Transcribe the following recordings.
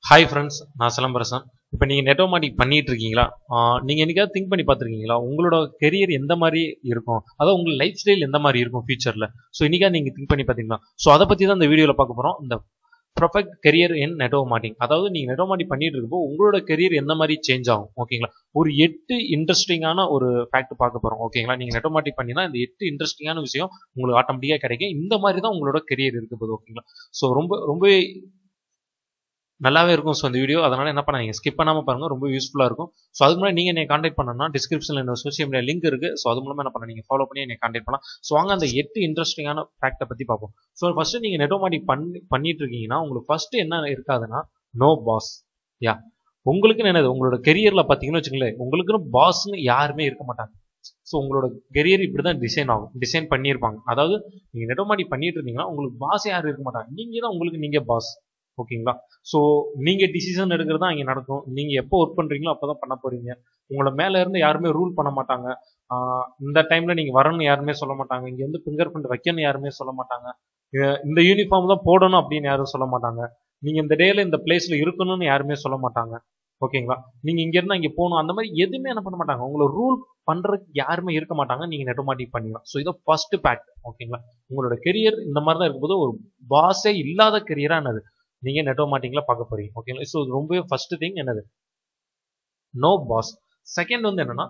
Hi friends நான் சிலம்பரசன் இப்போ நீங்கள் நெட்டோமாட்டிக் பண்ணிட்டு இருக்கீங்களா ஆஹ் நீங்க என்னைக்காவது திங்க் பண்ணி பார்த்துருக்கீங்களா உங்களோட கெரியர் எந்த மாதிரி இருக்கும் அதாவது உங்க லைஃப் ஸ்டைல் எந்த மாதிரி இருக்கும் ஃபியூச்சரில் ஸோ இன்னைக்கா நீங்கள் திங்க் பண்ணி பார்த்தீங்களா ஸோ அதை பற்றி தான் இந்த வீடியோவில் பார்க்க போகிறோம் இந்த ப்ரொஃபெக்ட் கெரியர் இன் நெட்டோமாட்டிக் அதாவது நீங்கள் நெட்டோமாட்டிக் பண்ணிட்டு இருக்கப்போ உங்களோட கெரியர் எந்த மாதிரி சேஞ்ச் ஆகும் ஓகேங்களா ஒரு எட்டு இன்ட்ரெஸ்டிங்கான ஒரு ஃபேக்ட் பார்க்க போகிறோம் ஓகேங்களா நீங்கள் நெட்டோமாட்டிக் பண்ணினா இந்த எட்டு இன்ட்ரெஸ்டிங்கான விஷயம் உங்களுக்கு ஆட்டோமேட்டிக்காக கிடைக்கும் இந்த மாதிரி தான் உங்களோட கெரியர் இருக்க போகுது ஓகேங்களா ஸோ ரொம்ப ரொம்பவே நல்லாவே இருக்கும் ஸோ இந்த வீடியோ அதனால என்ன பண்ண நீங்கள் ஸ்கிப் பண்ணாமல் பாருங்க ரொம்ப யூஸ்ஃபுல்லாக இருக்கும் ஸோ அதுக்கு முன்னாடி நீங்கள் என்னை காண்டாக்ட் பண்ணணும்னா டிஸ்கிரிப்ஷனில் என்னோட சோஷியல் மீடியா லிங்க் இருக்கு ஸோ அது மூலமாக என்ன பண்ண நீங்கள் ஃபாலோ பண்ணி என்னை காண்டாக்ட் பண்ணலாம் ஸோ வாங்க அந்த எட்டு இன்ட்ரெஸ்டிங்கான ஃபேக்ட்டை பற்றி பார்ப்போம் ஸோ ஃபர்ஸ்ட் நீங்கள் நெட்டோமாட்டிக் பண்ணி பண்ணிட்டு இருக்கீங்கன்னா உங்களுக்கு ஃபர்ஸ்ட் என்ன இருக்காதுன்னா நோ பாஸ் யா உங்களுக்குன்னு என்னது உங்களோட கெரியர்ல பார்த்தீங்கன்னு வச்சுங்களேன் உங்களுக்குன்னு பாஸ்னு யாருமே இருக்க மாட்டாங்க ஸோ உங்களோட கெரியர் இப்படி தான் டிசைன் ஆகும் டிசைன் பண்ணியிருப்பாங்க அதாவது நீங்கள் நெட்டோமாட்டிக் பண்ணிட்டு இருந்தீங்கன்னா உங்களுக்கு பாஸ் யாரும் இருக்க மாட்டாங்க நீங்கள் தான் உங்களுக்கு நீங்கள் பாஸ் ஓகேங்களா ஸோ நீங்கள் டிசிஷன் எடுக்கிறது தான் இங்கே நடக்கும் நீங்கள் எப்போ ஒர்க் பண்ணுறீங்களோ அப்போ தான் பண்ண போகிறீங்க உங்களை மேலே இருந்து யாருமே ரூல் பண்ண மாட்டாங்க ஆஹ் இந்த டைமில் நீங்கள் வரணும்னு யாருமே சொல்ல மாட்டாங்க இங்கே வந்து ஃபிங்கர் பிரிண்ட் வைக்கணும்னு யாருமே சொல்ல மாட்டாங்க இ- இந்த யூனிஃபார்ம் தான் போடணும் அப்படின்னு யாரும் சொல்ல மாட்டாங்க நீங்கள் இந்த டேல இந்த பிளேஸில் இருக்கணும்னு யாருமே சொல்ல மாட்டாங்க ஓகேங்களா நீங்கள் இங்கேருந்து அங்கே போகணும் அந்த மாதிரி எதுவுமே என்ன பண்ண மாட்டாங்க உங்களை ரூல் பண்ணுறதுக்கு யாருமே இருக்க மாட்டாங்க நீங்கள் நெட்டோமாட்டிக் பண்ணிக்கலாம் ஸோ இதை ஃபர்ஸ்ட் பேக் ஓகேங்களா உங்களோட கெரியர் இந்த மாதிரி தான் இருக்கும்போது ஒரு பாஸே இல்லாத கெரியராக என்னது நீங்க நெட்டோமாட்டிக்ல பார்க்க போறீங்க ஓகேங்களா ஸோ ரொம்பவே ஃபர்ஸ்ட் திங் என்னது நோ பாஸ் செகண்ட் வந்து என்னன்னா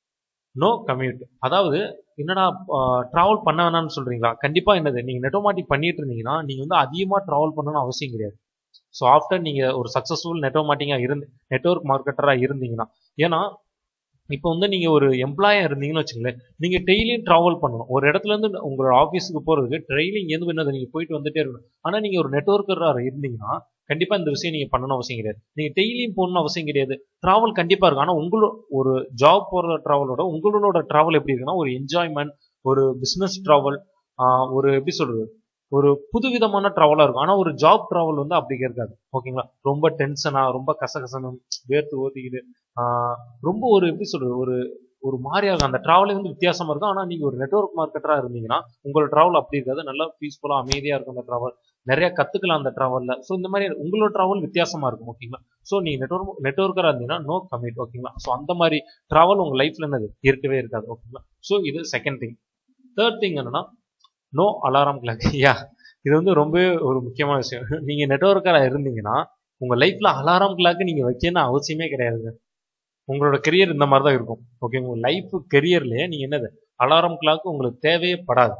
நோ கம்யூட் அதாவது என்னடா டிராவல் பண்ண வேணாம்னு சொல்றீங்களா கண்டிப்பா என்னது நீங்க நெட்டோமாட்டிக் பண்ணிட்டு இருந்தீங்கன்னா நீங்க வந்து அதிகமா டிராவல் பண்ணணும்னு அவசியம் கிடையாது ஸோ ஆஃப்டர் நீங்க ஒரு சக்சஸ்ஃபுல் நெட்டோமாட்டிக்கா இருந்து நெட்ஒர்க் மார்க்கெட்டரா இருந்தீங்கன்னா ஏன்னா இப்போ வந்து நீங்க ஒரு எம்ப்ளாயா இருந்தீங்கன்னு வச்சுங்களேன் நீங்க டெய்லியும் டிராவல் பண்ணணும் ஒரு இடத்துல இருந்து உங்களோட ஆஃபீஸுக்கு போறதுக்கு டெய்லி இங்கேருந்து என்னது நீங்க போயிட்டு வந்துட்டே இருக்கணும் ஆனா நீங்க ஒரு நெட்ஒர்க்கரா இருந்தீங்கன்னா கண்டிப்பா இந்த விஷயம் நீங்க பண்ணணும் அவசியம் கிடையாது நீங்க டெய்லியும் போகணும்னு அவசியம் கிடையாது டிராவல் கண்டிப்பா இருக்கும் ஆனா உங்களோட ஒரு ஜாப் போற டிராவலோட உங்களோட டிராவல் எப்படி இருக்குன்னா ஒரு என்ஜாய்மெண்ட் ஒரு பிசினஸ் டிராவல் ஒரு எப்படி சொல்றது ஒரு புதுவிதமான டிராவலா இருக்கும் ஆனா ஒரு ஜாப் டிராவல் வந்து அப்படி இருக்காது ஓகேங்களா ரொம்ப டென்ஷனா ரொம்ப கசகசனம் வேர்த்து ஓத்திக்கிட்டு ஆஹ் ரொம்ப ஒரு எப்படி சொல்றது ஒரு ஒரு மாதிரியா இருக்கும் அந்த டிராவலே வந்து வித்தியாசமா இருக்கும் ஆனா நீங்க ஒரு நெட்வொர்க் மார்க்கெட்டரா இருந்தீங்கன்னா உங்களோட டிராவல் அப்படி இருக்காது நல்லா பீஸ்ஃபுல்லா அமைதியா இருக்கும் அந்த டிராவல் நிறைய கத்துக்கலாம் அந்த டிராவல்ல ஸோ இந்த மாதிரி உங்களோட டிராவல் வித்தியாசமா இருக்கும் ஓகேங்களா ஸோ நீங்க நெட்வொர்க் நெட்வொர்க்கரா இருந்தீங்கன்னா நோ கமிட் ஓகேங்களா ஸோ அந்த மாதிரி டிராவல் உங்க லைஃப்ல என்னது இருக்கவே இருக்காது ஓகேங்களா ஸோ இது செகண்ட் திங் தேர்ட் திங் என்னன்னா நோ அலாரம் கிளாக் யா இது வந்து ரொம்பவே ஒரு முக்கியமான விஷயம் நீங்க நெட்வொர்க்கரா இருந்தீங்கன்னா உங்க லைஃப்ல அலாரம் கிளாக் நீங்க வைக்கணும்னு அவசியமே கிடையாதுங்க உங்களோட கெரியர் இந்த மாதிரி தான் இருக்கும் ஓகே உங்க லைஃப் கெரியர்லயே நீங்க என்னது அலாரம் கிளாக் உங்களுக்கு தேவையே படாது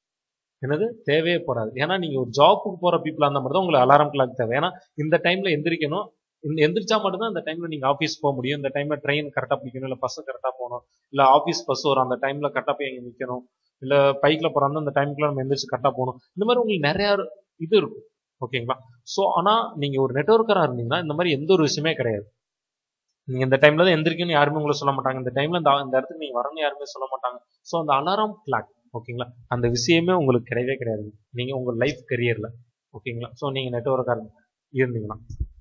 என்னது தேவையே படாது ஏன்னா நீங்க ஒரு ஜாப்புக்கு போற பீப்புளா அந்த மாதிரி தான் உங்களுக்கு அலாரம் கிளாக் தேவை ஏன்னா இந்த டைம்ல எந்திரிக்கணும் இந்த எந்திரிச்சா மட்டும்தான் இந்த டைம்ல நீங்க ஆஃபீஸ் போக முடியும் இந்த டைம்ல ட்ரெயின் கரெக்டா பிடிக்கணும் இல்ல பஸ் கரெக்டா போகணும் இல்ல ஆஃபீஸ் பஸ் வரும் அந்த டைம்ல கரெக்டா போய் எங்க நிக்கணும் இல்ல பைக்ல போறாங்க அந்த டைம்க்குள்ள நம்ம எந்திரிச்சு கரெக்டா போகணும் இந்த மாதிரி உங்களுக்கு நிறைய இது இருக்கும் ஓகேங்களா ஸோ ஆனா நீங்க ஒரு நெட்ஒர்க்கரா இருந்தீங்கன்னா இந்த மாதிரி எந்த ஒரு விஷயமே கிடையாது நீங்க இந்த டைம்ல தான் எந்திரிக்கணும்னு யாருமே உங்களை சொல்ல மாட்டாங்க இந்த டைம்ல இந்த இந்த இடத்துக்கு நீங்க வரணும்னு யாருமே சொல்ல மாட்டாங்க ஸோ அந்த அலாரம் கிளாக் ஓகேங்களா அந்த விஷயமே உங்களுக்கு கிடையவே கிடையாது நீங்க உங்க லைஃப் கெரியர்ல ஓகேங்களா ஸோ நீங்க நெட்ஒர்க்கா இருந்தீங்கன்னா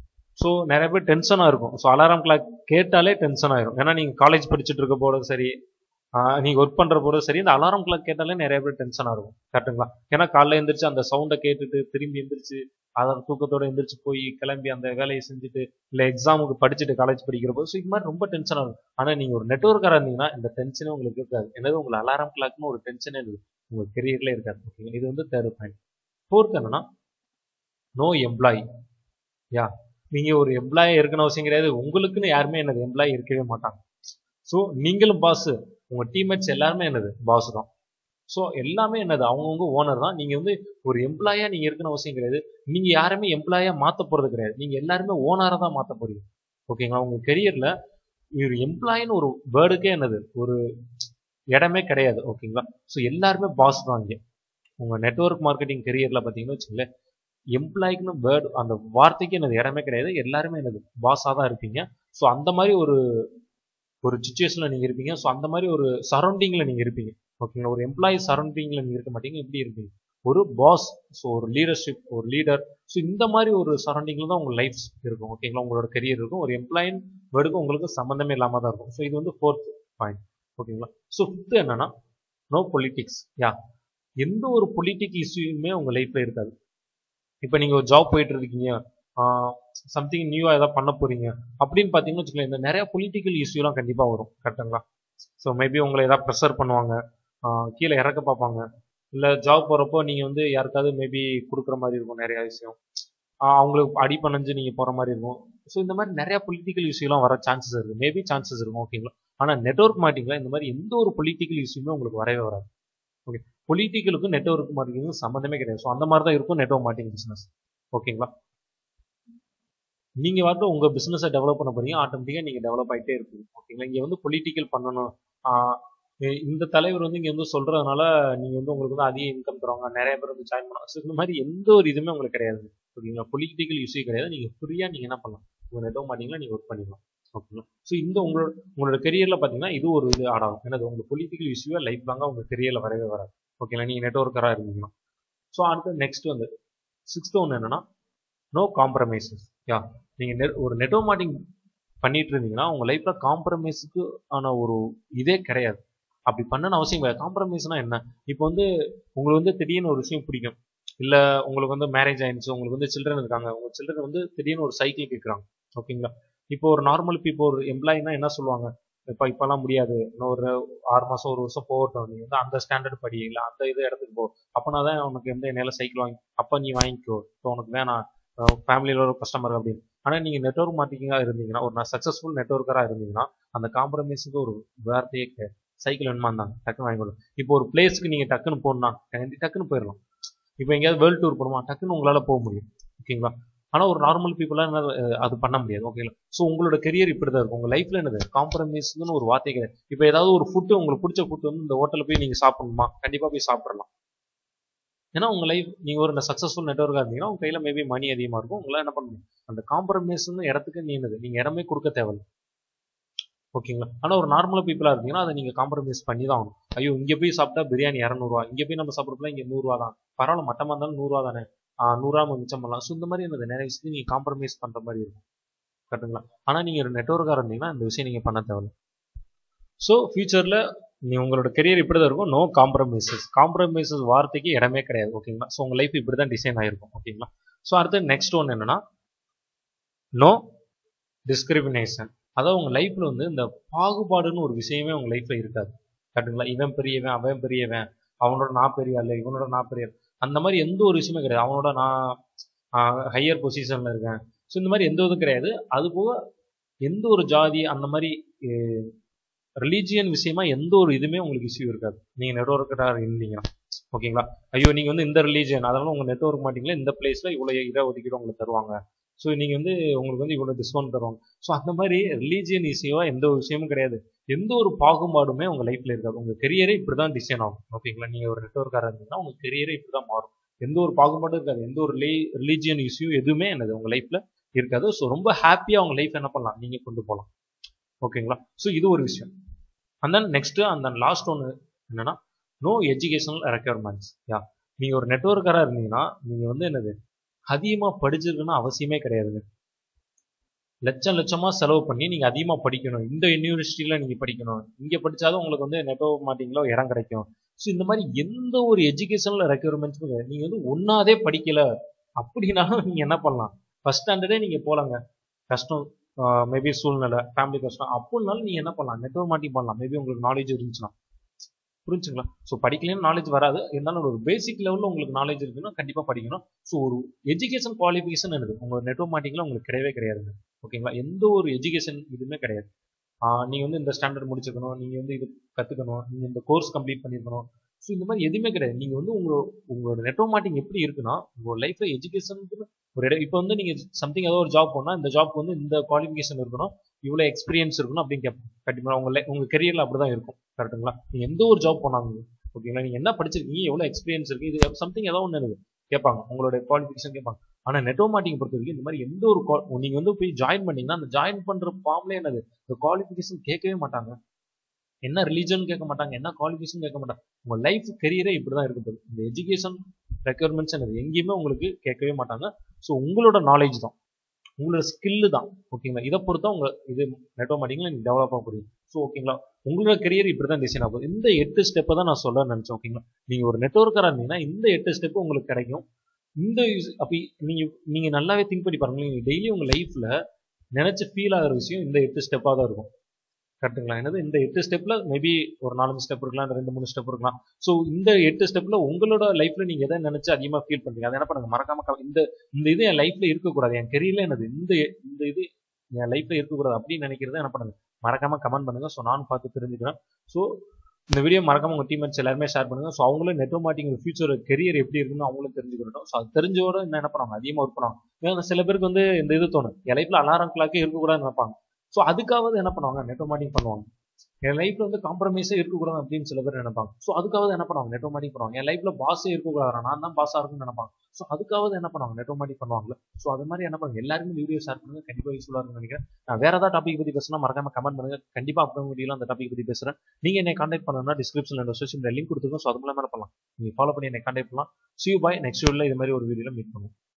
ஸோ நிறைய பேர் டென்ஷனாக இருக்கும் ஸோ அலாரம் கிளாக் கேட்டாலே டென்ஷன் ஆயிரும் ஏன்னா நீங்கள் காலேஜ் படிச்சுட்டு இருக்க போதும் சரி ஆஹ் நீங்க ஒர்க் பண்ற போதும் சரி இந்த அலாரம் கிளாக் கேட்டாலே நிறைய பேர் டென்ஷனாக இருக்கும் கரெக்டுங்களா ஏன்னா காலைல எந்திரிச்சு அந்த சவுண்டை கேட்டுட்டு திரும்பி எந்திரிச்சு அதன் தூக்கத்தோட எந்திரிச்சு போய் கிளம்பி அந்த வேலையை செஞ்சுட்டு இல்லை எக்ஸாமுக்கு படிச்சுட்டு காலேஜ் படிக்கிற போது ஸோ இது மாதிரி ரொம்ப டென்ஷனாக இருக்கும் ஆனால் நீங்கள் ஒரு நெட்ஒர்க்கராக இருந்தீங்கன்னா இந்த டென்ஷனே உங்களுக்கு இருக்காது என்னது உங்களுக்கு அலாரம் கிளாக்னு ஒரு டென்ஷனே இருக்குது உங்க கெரியர்ல இருக்காது ஓகேங்க இது வந்து தேர்ட் பாயிண்ட் ஃபோர்த் என்னன்னா நோ எம்ப்ளாயி யா நீங்க ஒரு எம்ப்ளாயி இருக்கணும் அவசியம் கிடையாது உங்களுக்குன்னு யாருமே என்னது எம்ப்ளாயி இருக்கவே மாட்டாங்க ஸோ நீங்களும் பாஸ் உங்க டீம்மேட்ஸ் எல்லாருமே என்னது பாஸ் தான் ஸோ எல்லாமே என்னது அவங்கவுங்க ஓனர் தான் நீங்க வந்து ஒரு எம்ப்ளாயா நீங்க இருக்கணும் அவசியம் கிடையாது நீங்க யாருமே எம்ப்ளாயா மாத்த போறது கிடையாது நீங்க எல்லாருமே ஓனரா தான் மாத்த போறீங்க ஓகேங்களா உங்க கெரியர்ல ஒரு எம்ப்ளாயின்னு ஒரு வேர்டுக்கே என்னது ஒரு இடமே கிடையாது ஓகேங்களா ஸோ எல்லாருமே பாஸ் தான் இங்க உங்க நெட்வொர்க் மார்க்கெட்டிங் கெரியர்ல பாத்தீங்கன்னா வச்சுங்களேன் எம்ப்ளாய்க்குன்னு வேர்டு அந்த வார்த்தைக்கு எனது இடமே கிடையாது எல்லாருமே எனது பாஸாக தான் இருப்பீங்க ஸோ அந்த மாதிரி ஒரு ஒரு சுச்சுவேஷன்ல நீங்க இருப்பீங்க ஸோ அந்த மாதிரி ஒரு சரௌண்டிங்ல நீங்க இருப்பீங்க ஓகேங்களா ஒரு எம்ப்ளாயி சரௌண்டிங்ல நீங்க இருக்க மாட்டீங்க எப்படி இருப்பீங்க ஒரு பாஸ் ஸோ ஒரு லீடர்ஷிப் ஒரு லீடர் ஸோ இந்த மாதிரி ஒரு சரௌண்டிங்ல தான் உங்க லைஃப் இருக்கும் ஓகேங்களா உங்களோட கெரியர் இருக்கும் ஒரு எம்ப்ளாயின் வேர்டுக்கும் உங்களுக்கு சம்மந்தமே இல்லாம தான் இருக்கும் ஸோ இது வந்து ஃபோர்த் பாயிண்ட் ஓகேங்களா ஸோ ஃபிஃப்த் என்னன்னா நோ பொலிட்டிக்ஸ் யா எந்த ஒரு பொலிட்டிக் இஷ்யூமே உங்க லைஃப்ல இருக்காது இப்போ நீங்க ஒரு ஜாப் போயிட்டு இருக்கீங்க ஆஹ் சம்திங் நியூவாக ஏதாவது பண்ண போறீங்க அப்படின்னு பார்த்தீங்கன்னு வச்சுக்கோங்களேன் இந்த நிறைய பொலிட்டிக்கல் இஷ்யூலாம் கண்டிப்பாக வரும் கரெக்டுங்களா ஸோ மேபி உங்களை ஏதாவது ப்ரெஷர் பண்ணுவாங்க ஆஹ் கீழே இறக்க பார்ப்பாங்க இல்லை ஜாப் போகிறப்போ நீங்கள் வந்து யாருக்காவது மேபி கொடுக்குற மாதிரி இருக்கும் நிறைய விஷயம் ஆஹ் அவங்களுக்கு அடி பண்ணஞ்சு நீங்கள் போகிற மாதிரி இருக்கும் ஸோ இந்த மாதிரி நிறைய பொலிட்டிக்கல் இஷ்யூலாம் வர சான்சஸ் இருக்குது மேபி சான்சஸ் இருக்கும் ஓகேங்களா ஆனால் நெட்ஒர்க் மார்க்கெட்டிங்கில் இந்த மாதிரி எந்த ஒரு பொலிட்டிக்கல் இஷ்யூமே உங்களுக்கு வரவே வராது ஓகே பொலிட்டிக்கலுக்கும் நெட்ஒர்க் மார்க்கெட்டிங்கும் சம்மந்தமே கிடையாது ஸோ அந்த மாதிரி தான் இருக்கும் நெட்ஒர்க் மார்க்கெட்டிங் பிஸ்னஸ் ஓகேங்களா நீங்கள் வந்து உங்கள் பிஸ்னஸை டெவலப் பண்ண போறீங்க ஆட்டோமேட்டிக்காக நீங்கள் டெவலப் ஆகிட்டே இருப்பீங்க ஓகேங்களா இங்கே வந்து பொலிட்டிக்கல் பண்ணணும் ஆஹ் இ- இந்த தலைவர் வந்து இங்கே வந்து சொல்கிறதுனால நீங்கள் வந்து உங்களுக்கு வந்து அதிக இன்கம் தருவாங்க நிறைய பேர் வந்து ஜாயின் பண்ணுவாங்க ஸோ இந்த மாதிரி எந்த ஒரு இதுவுமே உங்களுக்கு கிடையாது ஓகேங்களா பொலிட்டிக்கல் இஷ்யூ கிடையாது நீங்கள் ஃப்ரீயாக நீங்கள் என்ன பண்ணலாம் உங்கள் நெட்ஒர்க் மார்க்கெட்டிங்கில் நீங்கள் ஒர்க் பண்ணிக்கலாம் ஓகேங்களா ஸோ இந்த உங்களோட உங்களோட கெரியரில் பார்த்தீங்கன்னா இது ஒரு இது ஆட் ஆகும் என்னது உங்களுக்கு பொலிட்டிக்கல் இஷ்யூவை லைஃப் லாங்காக உங்கள் கெரியரில் வரவே வராது ஓகேங்களா நீங்கள் நெட்ஒர்க்கராக இருந்தீங்கன்னா ஸோ அடுத்து நெக்ஸ்ட் வந்து சிக்ஸ்த் ஒன்று என்னன்னா நோ காம்ப்ரமைசஸ் யா நீங்கள் நெட் ஒரு நெட்ஒர்க் மார்க்கெட்டிங் பண்ணிட்டு இருந்தீங்கன்னா உங்கள் லைஃப்பில் காம்ப்ரமைஸுக்கு ஆன ஒரு இதே கிடையாது அப்படி பண்ணணும் அவசியம் கிடையாது காம்ப்ரமைஸ்னா என்ன இப்போ வந்து உங்களுக்கு வந்து திடீர்னு ஒரு விஷயம் பிடிக்கும் இல்லை உங்களுக்கு வந்து மேரேஜ் ஆயிடுச்சு உங்களுக்கு வந்து சில்ட்ரன் இருக்காங்க உங்கள் சில்ட்ரன் வந்து திடீர்னு ஒரு சைக்கிள் கேட்குறாங்க ஓகேங்களா இப்போ ஒரு நார்மல் இப்போ ஒரு எம்ப்ளாயினா என்ன சொல்லுவாங்க இப்போ இப்போல்லாம் முடியாது இன்னும் ஒரு ஆறு மாதம் ஒரு வருஷம் போகட்டும் நீ வந்து அந்த ஸ்டாண்டர்ட் படி இல்லை அந்த இது இடத்துக்கு போ அப்போனா தான் உனக்கு வந்து என்னால் சைக்கிள் வாங்கி அப்போ நீ வாங்கிக்கோ இப்போ உனக்கு வேணாம் ஃபேமிலியில் ஒரு கஸ்டமர் அப்படின்னு ஆனால் நீங்கள் நெட்ஒர்க் மார்க்கெட்டிங்காக இருந்தீங்கன்னா ஒரு சக்ஸஸ்ஃபுல் நெட்ஒர்க்கராக இருந்தீங்கன்னா அந்த காம்ப்ரமைஸுக்கு ஒரு வார்த்தையே கிடையாது சைக்கிள் வேணுமா இருந்தாங்க டக்குன்னு வாங்கி கொடுங்க இப்போ ஒரு பிளேஸ்க்கு நீங்கள் டக்குன்னு போகணும்னா டக்குன்னு போயிடலாம் இப்போ எங்கேயாவது வேர்ல்டு டூர் போகணுமா டக்குன்னு உங்களால் போக முடியும் ஓகேங்களா ஆனால் ஒரு நார்மல் பீப்புளாக என்ன அஹ், அது பண்ண முடியாது ஓகேங்களா ஸோ உங்களோட கெரியர் இப்படி தான் இருக்கும் உங்கள் லைஃப்பில் என்னது காம்ப்ரமைஸ்னு ஒரு வார்த்தை கிடையாது இப்போ ஏதாவது ஒரு ஃபுட்டு உங்களுக்கு பிடிச்ச ஃபுட் வந்து இந்த ஹோட்டலில் போய் நீங்கள் சாப்பிடணுமா கண்டிப்பாக போய் சாப்பிடலாம் ஏன்னா உங்கள் லைஃப் நீங்கள் ஒரு சக்ஸஸ்ஃபுல் நெட்ஒர்க்காக இருந்தீங்கன்னா உங்கள் கையில் மேபி மணி அதிகமாக இருக்கும் உங்களால் என்ன பண்ண முடியும் அந்த காம்ப்ரமைஸ்னு இடத்துக்கு நீ என்னது நீங்கள் இடமே கொடுக்க தேவையில்ல ஓகேங்களா ஆனால் ஒரு நார்மலாக பீப்புளாக இருந்தீங்கன்னா அதை நீங்கள் காம்ப்ரமைஸ் பண்ணி தான் ஆகணும் ஐயோ இங்கே போய் சாப்பிட்டா பிரியாணி இரநூறுவா இங்கே போய் நம்ம சாப்பிட்றப்பலாம் இங்கே நூறுரூவா தான் பரவாயில்ல மட்டமாக இருந்தாலும் நூறுரூவா தானே நூறுரூவா நம்ம மிச்சம் பண்ணலாம் ஸோ இந்த மாதிரி என்னது நிறைய விஷயத்தையும் நீங்கள் காம்ப்ரமைஸ் பண்ணுற மாதிரி இருக்கும் கரெக்டுங்களா ஆனால் நீங்கள் ஒரு நெட்ஒர்க்காக இருந்தீங்கன்னா இந்த விஷயம் நீங்கள் பண்ண தேவையில்ல ஸோ ஃபியூச்சரில் நீ உங்களோட கெரியர் இப்படி தான் இருக்கும் நோ காம்ப்ரமைசஸ் காம்ப்ரமைசஸ் வார்த்தைக்கு இடமே கிடையாது ஓகேங்களா ஸோ உங்கள் லைஃப் இப்படி தான் டிசைன் ஆகிருக்கும் ஓகேங்களா ஸோ அடுத்து நெக்ஸ்ட் ஒன்று என்னன்னா நோ டிஸ்கிரிமினேஷன் அதாவது உங்கள் லைஃப்பில் வந்து இந்த பாகுபாடுன்னு ஒரு விஷயமே உங்கள் லைஃப்பில் இருக்காது கரெக்டுங்களா இவன் பெரியவன் அவன் பெரியவன் அவனோட நான் பெரிய ஆளு இவனோட நான் பெரிய ஆளு. அந்த மாதிரி எந்த ஒரு விஷயமே கிடையாது அவனோட நான் ஹையர் பொசிஷனில் இருக்கேன் ஸோ இந்த மாதிரி எந்த இதுவும் கிடையாது அது போக எந்த ஒரு ஜாதி அந்த மாதிரி ரிலீஜியன் விஷயமா எந்த ஒரு இதுவுமே உங்களுக்கு இஷ்யூ இருக்காது நீங்கள் நெட்ஒர்க்கராக இருந்தீங்கன்னா ஓகேங்களா ஐயோ நீங்கள் வந்து இந்த ரிலீஜியன் அதனால உங்கள் நெட்ஒர்க் மாட்டிங்களா இந்த பிளேஸில் இவ்வளோ இதை ஒதுக்கீடு உங்களுக்கு தருவாங்க ஸோ நீங்கள் வந்து உங்களுக்கு வந்து இவ்வளோ டிஸ்கவுண்ட் தருவாங்க ஸோ அந்த மாதிரி ரிலீஜியன் இஷ்யூவா எந்த ஒரு விஷயமும் கிடையாது எந்த ஒரு பாகுபாடுமே உங்கள் லைஃப்பில் இருக்காது உங்கள் கெரியரே இப்படி தான் டிசைன் ஆகும் ஓகேங்களா நீங்கள் ஒரு நெட்ஒர்க்காக இருந்தீங்கன்னா உங்கள் கெரியரே இப்படி தான் மாறும் எந்த ஒரு பாகுபாடும் இருக்காது எந்த ஒரு ரிலீஜியன் இஷ்யூ எதுவுமே என்னது உங்கள் லைஃப்பில் இருக்காது ஸோ ரொம்ப ஹாப்பியாக உங்கள் லைஃப் என்ன பண்ணலாம் நீங்கள் கொண்டு போகலாம் ஓகேங்களா ஸோ இது ஒரு விஷயம் அண்ட் தென் நெக்ஸ்ட்டு அந்த லாஸ்ட் ஒன்று என்னன்னா நோ எஜுகேஷனல் ரெக்யர்மெண்ட்ஸ் யா நீங்கள் ஒரு நெட்ஒர்க்கராக இருந்தீங்கன்னா நீங்கள் வந்து என்னது அதிகமாக படிச்சிருக்குன்னு அவசியமே கிடையாதுங்க லட்சம் லட்சமாக செலவு பண்ணி நீங்கள் அதிகமாக படிக்கணும் இந்த யூனிவர்சிட்டியில் நீங்கள் படிக்கணும் இங்கே படித்தாலும் உங்களுக்கு வந்து நெட்ஒர்க் மாட்டிங்களோ இடம் கிடைக்கும் ஸோ இந்த மாதிரி எந்த ஒரு எஜுகேஷனல் ரெக்யர்மெண்ட்ஸும் நீங்கள் வந்து ஒன்றாதே படிக்கலை அப்படின்னாலும் நீங்கள் என்ன பண்ணலாம் ஃபஸ்ட் ஸ்டாண்டர்டே நீங்கள் போகலாங்க கஷ்டம் மேபி சூழ்நிலை ஃபேமிலி கஷ்டம் அப்படின்னாலும் நீங்கள் என்ன பண்ணலாம் நெட்ஒர்க் மாட்டி பண்ணலாம் மேபி உங்களுக்கு நாலேஜ் இருந்துச்சுன்னா புரிஞ்சுங்களா ஸோ படிக்கலன்னு நாலேஜ் வராது இருந்தாலும் ஒரு பேசிக் லெவலில் உங்களுக்கு நாலேஜ் இருக்குன்னா கண்டிப்பாக படிக்கணும் ஸோ ஒரு எஜுகேஷன் குவாலிஃபிகேஷன் என்னது உங்கள் நெட்ஒர்க் மாட்டிங்கில் உங்களுக்கு கிடையவே கிடையாதுங்க ஓகேங்களா எந்த ஒரு எஜுகேஷன் இதுவுமே கிடையாது நீங்கள் வந்து இந்த ஸ்டாண்டர்ட் முடிச்சிருக்கணும் நீங்கள் வந்து இது கற்றுக்கணும் நீங்கள் இந்த கோர்ஸ் கம்ப்ளீட் பண்ணியிருக்கணும் ஸோ இந்த மாதிரி எதுவுமே கிடையாது நீங்கள் வந்து உங்களோட உங்களோட நெட்ஒர்க் மார்க்கெட்டிங் எப்படி இருக்குன்னா உங்களோட லைஃப்பில் எஜுகேஷனுக்கு ஒரு இடம் இப்போ வந்து நீங்கள் சம்திங் ஏதோ ஒரு ஜாப் போனால் இந்த ஜாப் வந்து இந்த குவாலிஃபிகேஷன் இருக்கணும் இவ்வளோ எக்ஸ்பீரியன்ஸ் இருக்கணும் அப்படின்னு கேட்போம் கண்டிப்பாக உங்கள் உங்கள் கெரியரில் அப்படி தான் இருக்கும் கரெக்டுங்களா நீங்கள் எந்த ஒரு ஜாப் போனாங்க ஓகேங்களா நீங்கள் என்ன படிச்சிருக்கீங்க எவ்வளோ எக்ஸ்பீரியன்ஸ் இருக்குது இது சம்திங் ஏதோ ஒன்று இருக்குது கேட்பாங்க உங்களோட குவாலிஃபிகேஷன் கேட்பாங்க ஆனால் நெட்ஒர்க் மார்க்கெட்டிங் பொறுத்த வரைக்கும் இந்த மாதிரி எந்த ஒரு நீங்கள் வந்து போய் ஜாயின் பண்ணீங்கன்னா அந்த ஜாயின் பண்ணுற ஃபார்ம்லேயே என்னது இந்த குவாலிஃபிகேஷன் கேட்கவே மாட்டாங்க என்ன ரிலீஜன் கேட்க மாட்டாங்க என்ன குவாலிஃபிகேஷன் கேட்க மாட்டாங்க உங்கள் லைஃப் கெரியரே இப்படி தான் இருக்குது இந்த எஜுகேஷன் ரெக்யர்மெண்ட்ஸ் என்னது எங்கேயுமே உங்களுக்கு கேட்கவே மாட்டாங்க ஸோ உங்களோட நாலேஜ் தான் உங்களோட ஸ்கில்லு தான் ஓகேங்களா இதை பொறுத்தா உங்கள் இது நெட்ஒர்க் மார்க்கெட்டிங்கில் நீங்கள் டெவலப் ஆக முடியும் ஸோ ஓகேங்களா உங்களோட கெரியர் இப்படி தான் டிசைன் ஆகும் இந்த எட்டு ஸ்டெப்பை தான் நான் சொல்ல நினச்சேன் ஓகேங்களா நீங்கள் ஒரு நெட்ஒர்க்கராக இருந்தீங்கன்னா இந்த எட்டு ஸ்டெப்பு உங்களுக்கு கிடைக்கும் இந்த யூஸ் அப்படி நீங்க நீங்க நல்லாவே திங்க் பண்ணி பாருங்க நீங்க டெய்லி உங்க லைஃப்ல நினைச்சு ஃபீல் ஆகிற விஷயம் இந்த எட்டு ஸ்டெப்பாக தான் இருக்கும் கரெக்டுங்களா என்னது இந்த எட்டு ஸ்டெப்ல மேபி ஒரு நாலஞ்சு ஸ்டெப் இருக்கலாம் ரெண்டு மூணு ஸ்டெப் இருக்கலாம் ஸோ இந்த எட்டு ஸ்டெப்ல உங்களோட லைஃப்ல நீங்க எதை நினைச்சு அதிகமா ஃபீல் பண்றீங்க அதை என்ன பண்ணுங்க மறக்காம க- இந்த இந்த இது என் லைஃப்ல இருக்கக்கூடாது என் கெரியர்ல என்னது இந்த இந்த இது என் லைஃப்ல இருக்கக்கூடாது அப்படின்னு நினைக்கிறத என்ன பண்ணுங்க மறக்காம கமெண்ட் பண்ணுங்க ஸோ நானும் பார்த்து தெரிஞ்சுக்கிறேன் ஸோ இந்த வீடியோ மறக்காம உங்க டீம்மேட்ஸ் எல்லாருமே ஷேர் பண்ணுங்க ஸோ அவங்களும் நெட்வொர்க் மார்க்கெட்டிங் ஃபியூச்சர் கெரியர் எப்படி இருக்குன்னு அவங்களும் தெரிஞ்சுக்கிட்டோம் ஸோ அது தெரிஞ்சோட என்ன என்ன பண்ணுவாங்க அதிகமாக ஒர்க் பண்ணுவாங்க ஏன்னா சில பேருக்கு வந்து இந்த இது தோணும் என் லைஃப்ல அலாரம் கிளாக்கே இருக்கக்கூடாதுன்னு நினைப்பாங்க ஸோ அதுக்காவது என்ன பண்ணுவாங்க நெட்வொர்க் மார்க்கெட்டிங் பண்ணுவாங்க என் லைஃப்ல வந்து காம்ப்ரமைஸே இருக்கக்கூடாது அப்படின்னு சில பேர் நினைப்பாங்க ஸோ அதுக்காவது என்ன பண்ணுவாங்க நெட்வொர்க் மார்க்கெட்டிங் பண்ணுவாங்க என் லைஃப்ல பாஸே இருக்கக்கூடாது நான் தான் பாஸா இருக்கும்னு நினைப்பாங்க ஸோ அதுக்காவது என்ன பண்ணுவாங்க நெட்வொர்க் மார்க்கெட்டிங் பண்ணுவாங்க ஸோ அது மாதிரி என்ன பண்ணுங்க எல்லாருமே வீடியோ ஷேர் பண்ணுங்க கண்டிப்பா யூஸ்ஃபுல்லா இருக்கும்னு நினைக்கிறேன் நான் வேற ஏதாவது டாபிக் பத்தி பேசினா மறக்காம கமெண்ட் பண்ணுங்க கண்டிப்பா அப்புறம் வீடியோல அந்த டாபிக் பத்தி பேசுறேன் நீங்க என்னை கான்டாக்ட் பண்ணணும்னா டிஸ்கிரிப்ஷன்ல இந்த சோஷியல் மீடியா லிங்க் கொடுத்துருக்கோம் ஸோ அது மூலமா என்ன பண்ணலாம் நீங்க ஃபாலோ பண்ணி என்னை கான்டாக்ட் பண்ணலாம் சி யூ பாய் நெக்ஸ்ட் வீடியோல இது மாதிரி ஒரு வீடியோல மீட் பண்ணுவோம்